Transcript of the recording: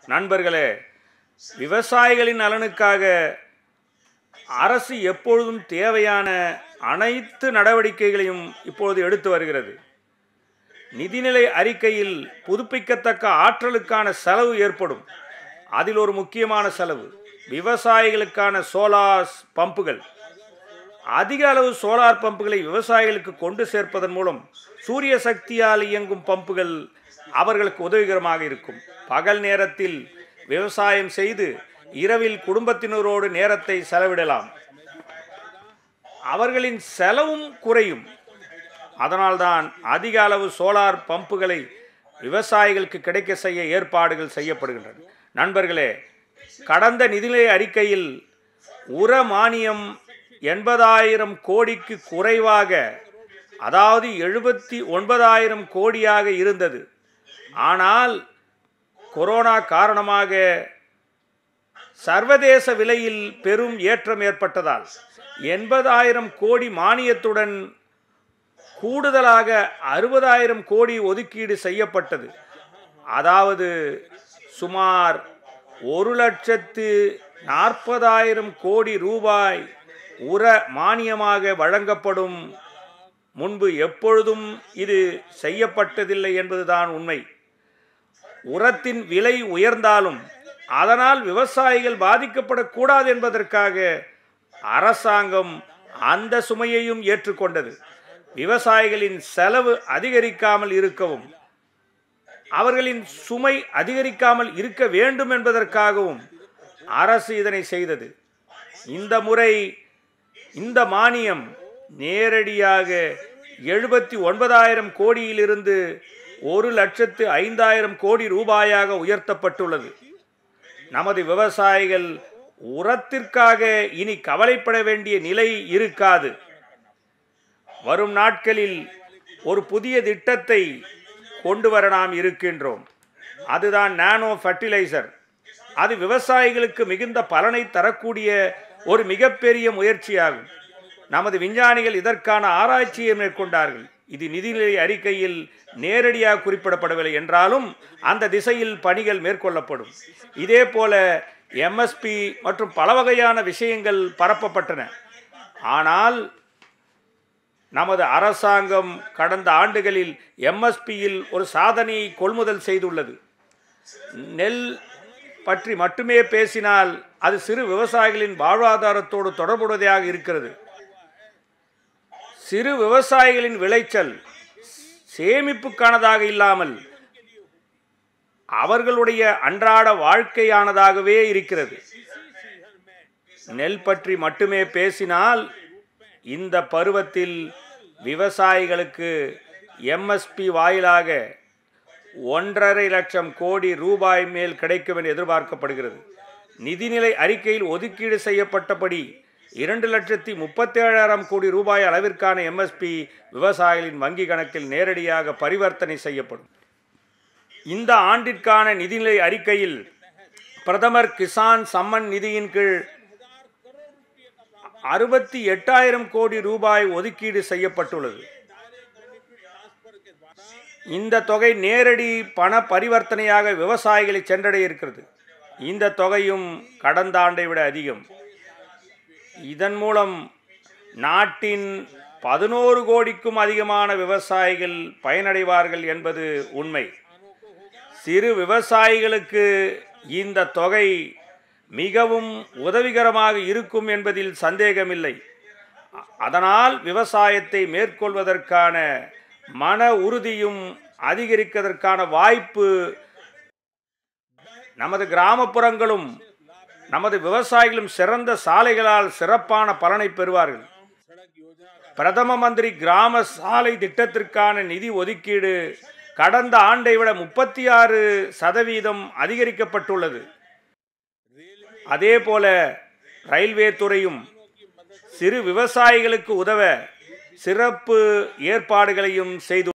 நண்பர்களே விவசாயிகளின் நலனுக்காக அரசு எப்பொழுதும் தேவையான அனைத்து நடவடிக்கைகளையும் இப்பொழுது எடுத்து வருகிறது நிதிநிலை அறிக்கையில் புதுப்பிக்கத்தக்க ஆற்றலுக்கான செலவு ஏற்படும் அதில் ஒரு முக்கியமான செலவு விவசாயிகளுக்கான சோலார் பம்புகள் அதிக அளவு சோலார் பம்புகளை விவசாயிகளுக்கு கொண்டு சேர்ப்பதன் மூலம் சூரிய சக்தியால் இயங்கும் பம்புகள் அவர்களுக்கு உதவிகரமாக இருக்கும் பகல் நேரத்தில் விவசாயம் செய்து இரவில் குடும்பத்தினரோடு நேரத்தை செலவிடலாம் அவர்களின் செலவும் குறையும் அதனால்தான் அதிக அளவு சோலார் பம்புகளை விவசாயிகளுக்கு கிடைக்க செய்ய ஏற்பாடுகள் செய்யப்படுகின்றன நண்பர்களே கடந்த நிதிநிலை அறிக்கையில் உர மானியம் எண்பதாயிரம் கோடிக்கு குறைவாக அதாவது எழுபத்தி ஒன்பதாயிரம் கோடியாக இருந்தது ஆனால் கொரோனா காரணமாக சர்வதேச விலையில் பெரும் ஏற்றம் ஏற்பட்டதால் எண்பதாயிரம் கோடி மானியத்துடன் கூடுதலாக அறுபதாயிரம் கோடி ஒதுக்கீடு செய்யப்பட்டது அதாவது சுமார் ஒரு லட்சத்து நாற்பதாயிரம் கோடி ரூபாய் உர மானியமாக வழங்கப்படும் முன்பு எப்பொழுதும் இது செய்யப்பட்டதில்லை என்பதுதான் உண்மை உரத்தின் விலை உயர்ந்தாலும் அதனால் விவசாயிகள் பாதிக்கப்படக்கூடாது என்பதற்காக அரசாங்கம் அந்த சுமையையும் ஏற்றுக்கொண்டது விவசாயிகளின் செலவு அதிகரிக்காமல் இருக்கவும் அவர்களின் சுமை அதிகரிக்காமல் இருக்க வேண்டும் என்பதற்காகவும் அரசு இதனை செய்தது இந்த முறை இந்த மானியம் நேரடியாக எழுபத்தி ஒன்பதாயிரம் கோடியிலிருந்து ஒரு லட்சத்து ஐந்தாயிரம் கோடி ரூபாயாக உயர்த்தப்பட்டுள்ளது நமது விவசாயிகள் உரத்திற்காக இனி கவலைப்பட வேண்டிய நிலை இருக்காது வரும் நாட்களில் ஒரு புதிய திட்டத்தை கொண்டு வர நாம் இருக்கின்றோம் அதுதான் நானோ ஃபர்டிலைசர் அது விவசாயிகளுக்கு மிகுந்த பலனை தரக்கூடிய ஒரு மிகப்பெரிய முயற்சியாகும் நமது விஞ்ஞானிகள் இதற்கான ஆராய்ச்சியை மேற்கொண்டார்கள் இது நிதிநிலை அறிக்கையில் நேரடியாக குறிப்பிடப்படவில்லை என்றாலும் அந்த திசையில் பணிகள் மேற்கொள்ளப்படும் இதே போல எம்எஸ்பி மற்றும் பல வகையான விஷயங்கள் பரப்பப்பட்டன ஆனால் நமது அரசாங்கம் கடந்த ஆண்டுகளில் எம்எஸ்பியில் ஒரு சாதனையை கொள்முதல் செய்துள்ளது நெல் பற்றி மட்டுமே பேசினால் அது சிறு விவசாயிகளின் வாழ்வாதாரத்தோடு தொடர்புடையதாக இருக்கிறது சிறு விவசாயிகளின் விளைச்சல் சேமிப்புக்கானதாக இல்லாமல் அவர்களுடைய அன்றாட வாழ்க்கையானதாகவே இருக்கிறது நெல் பற்றி மட்டுமே பேசினால் இந்த பருவத்தில் விவசாயிகளுக்கு எம்எஸ்பி வாயிலாக ஒன்றரை லட்சம் கோடி ரூபாய் மேல் கிடைக்கும் என எதிர்பார்க்கப்படுகிறது நிதிநிலை அறிக்கையில் ஒதுக்கீடு செய்யப்பட்டபடி இரண்டு லட்சத்தி முப்பத்தேழாயிரம் கோடி ரூபாய் அளவிற்கான எம்எஸ்பி விவசாயிகளின் வங்கி கணக்கில் நேரடியாக பரிவர்த்தனை செய்யப்படும் இந்த ஆண்டிற்கான நிதிநிலை அறிக்கையில் பிரதமர் கிசான் சம்மன் நிதியின் கீழ் அறுபத்தி எட்டாயிரம் கோடி ரூபாய் ஒதுக்கீடு செய்யப்பட்டுள்ளது இந்த தொகை நேரடி பண பரிவர்த்தனையாக விவசாயிகளை சென்றடைய இருக்கிறது இந்த தொகையும் கடந்த ஆண்டை விட அதிகம் இதன் மூலம் நாட்டின் பதினோரு கோடிக்கும் அதிகமான விவசாயிகள் பயனடைவார்கள் என்பது உண்மை சிறு விவசாயிகளுக்கு இந்த தொகை மிகவும் உதவிகரமாக இருக்கும் என்பதில் சந்தேகமில்லை அதனால் விவசாயத்தை மேற்கொள்வதற்கான மன உறுதியும் அதிகரிப்பதற்கான வாய்ப்பு நமது கிராமப்புறங்களும் நமது விவசாயிகளும் சிறந்த சாலைகளால் சிறப்பான பலனை பெறுவார்கள் பிரதம மந்திரி கிராம சாலை திட்டத்திற்கான நிதி ஒதுக்கீடு கடந்த ஆண்டை விட முப்பத்தி ஆறு சதவீதம் அதிகரிக்கப்பட்டுள்ளது அதே போல ரயில்வே துறையும் சிறு விவசாயிகளுக்கு உதவ சிறப்பு ஏற்பாடுகளையும் செய்து